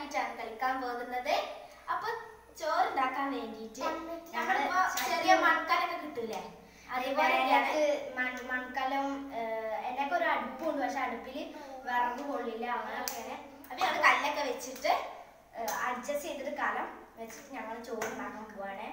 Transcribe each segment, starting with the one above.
ഉണ്ടാക്കിയിട്ടാണ് കളിക്കാൻ പോകുന്നത് അപ്പൊ ചോറ് ഉണ്ടാക്കാൻ വേണ്ടിയിട്ട് നമ്മളിപ്പോ ചെറിയ മൺകലൊക്കെ കിട്ടൂലേ അതുപോലെയാണ് മൺകലം എന്നൊക്കെ ഒരു അടുപ്പുണ്ട് പക്ഷെ അടുപ്പില് വിറക് കൊള്ളില്ല അങ്ങനെയൊക്കെയാണ് അപ്പൊ ഞങ്ങൾ കല്ലൊക്കെ വെച്ചിട്ട് അഡ്ജസ്റ്റ് ചെയ്തിട്ട് കലം വെച്ചിട്ട് ഞങ്ങൾ ചോറ് ഉണ്ടാക്കാൻ പോവാണ്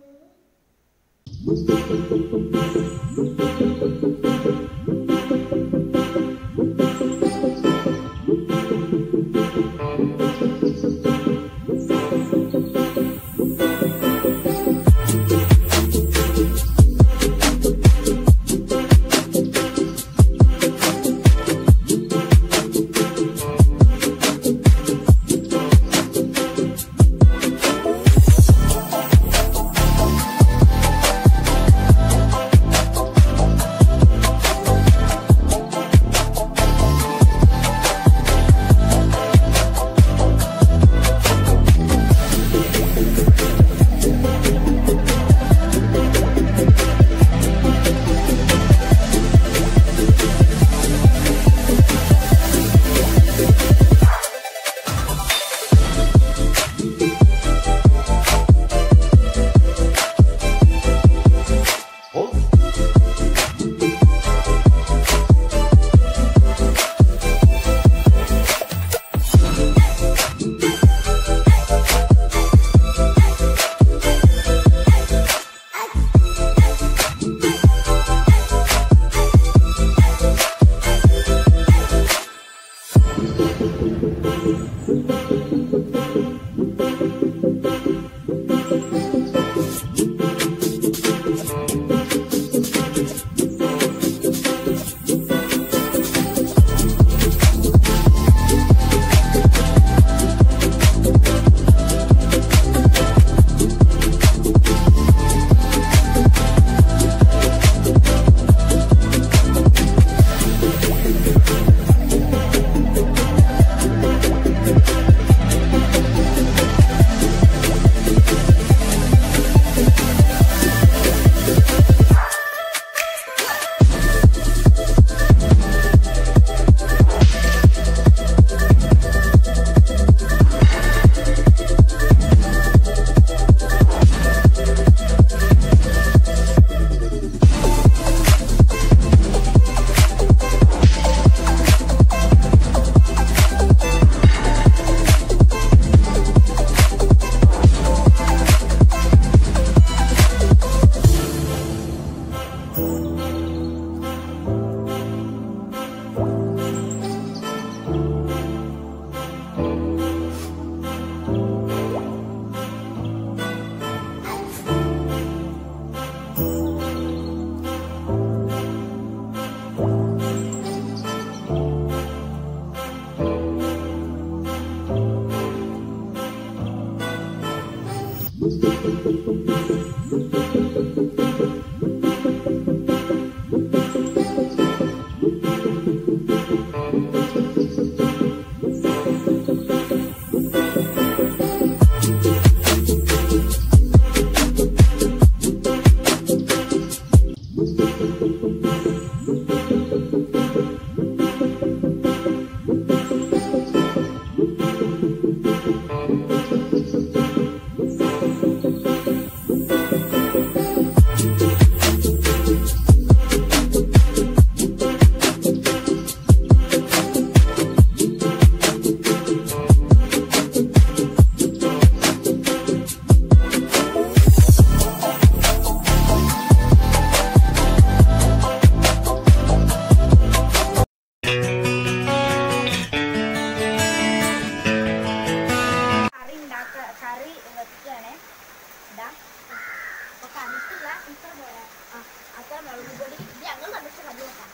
കറി ഉണ്ടാക്ക കറി വെക്കുകയാണ് ഇതാ അപ്പൊ കണ്ടിട്ടില്ല ഇത്ര പോരാ ആ അത്ര മുളക് പൊടി ഇത് ഞങ്ങൾ കണ്ടിട്ട് കണ്ടു നോക്കാം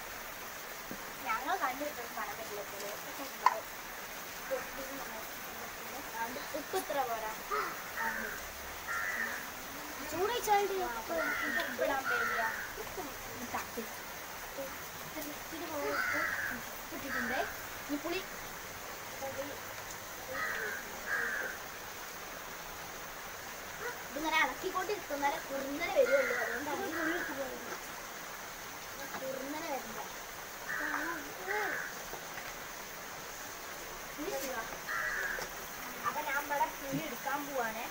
ഞങ്ങൾ കണ്ടിട്ട് പറയാൻ പറ്റില്ല ഉപ്പ് ഇത്ര പോരാ ചൂടയിച്ചാണ്ട് ഉപ്പ് ഉപ്പിടാൻ പേടില്ല തട്ടി ഇത്തിരി പോലെ ഉപ്പ് ഇട്ടിട്ടുണ്ട് ഈ പുളി പുളി ഇതിങ്ങനെ ഇളക്കിക്കൊണ്ടിരിക്കുന്നേരെ കുറുന്നനെ വരുള്ളൂ അതുകൊണ്ടാണ് കുറുന്നനെ വരില്ല നോക്കാൻ പോവാണ്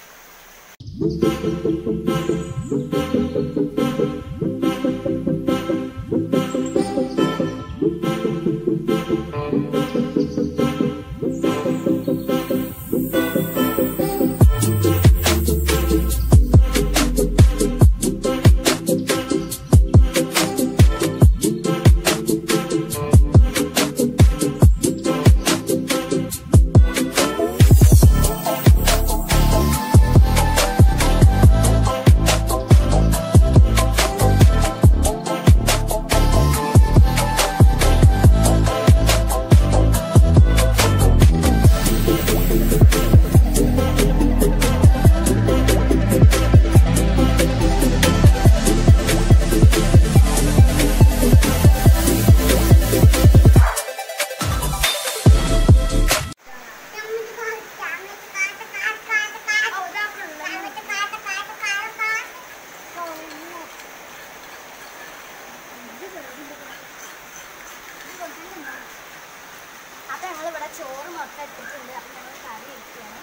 അപ്പൊ ഞങ്ങൾ ഇവിടെ ചോറ് മൊത്തം ഇട്ടിട്ടുണ്ട് അപ്പൊ ഞങ്ങൾ കറി ഇരിക്കുകയാണ്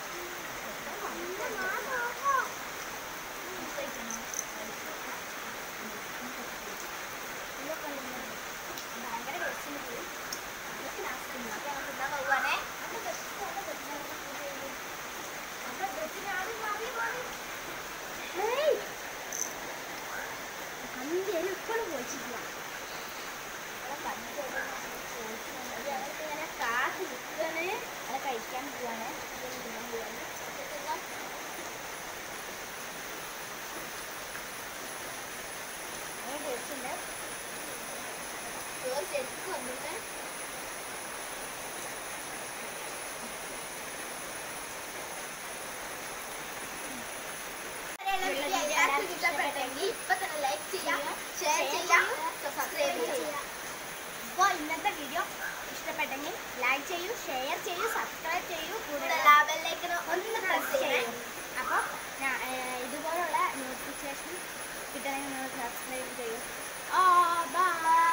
ഭയങ്കര ടേസ്റ്റിന് പോയി അതൊക്കെ ലാസ്റ്റ് അപ്പൊ ഞങ്ങൾ തിന്നാൻ പോകുവാണേ അഞ്ചേലും ഇപ്പോഴും പോയിച്ചിട്ടില്ല ഇങ്ങനെ കാത്ത് നിൽക്കാണ് അത് കഴിക്കാൻ പോവാണ് അത് തിന്നാൻ പോവാണ് അങ്ങനെ ടേസ്റ്റുണ്ട് ചോറ് ശരിക്കും വന്നിട്ട് ഇഷ്ടപ്പെട്ടെങ്കിൽ ഇപ്പൊ തന്നെ ലൈക്ക് ചെയ്യാം ഷെയർ ചെയ്യാം സബ്സ്ക്രൈബ് ചെയ്യാം അപ്പോൾ ഇന്നത്തെ വീഡിയോ ഇഷ്ടപ്പെട്ടെങ്കിൽ ലൈക്ക് ചെയ്യൂ ഷെയർ ചെയ്യൂ സബ്സ്ക്രൈബ് ചെയ്യൂ കൂടെ ബെല്ലൈക്കൺ ഒന്ന് പ്രസ് ചെയ്യൂ അപ്പോൾ ഇതുപോലുള്ള നോട്ടിഫിക്കേഷൻ കിട്ടണമെങ്കിൽ നിങ്ങൾ സബ്സ്ക്രൈബ് ചെയ്യൂ ആ ബൈ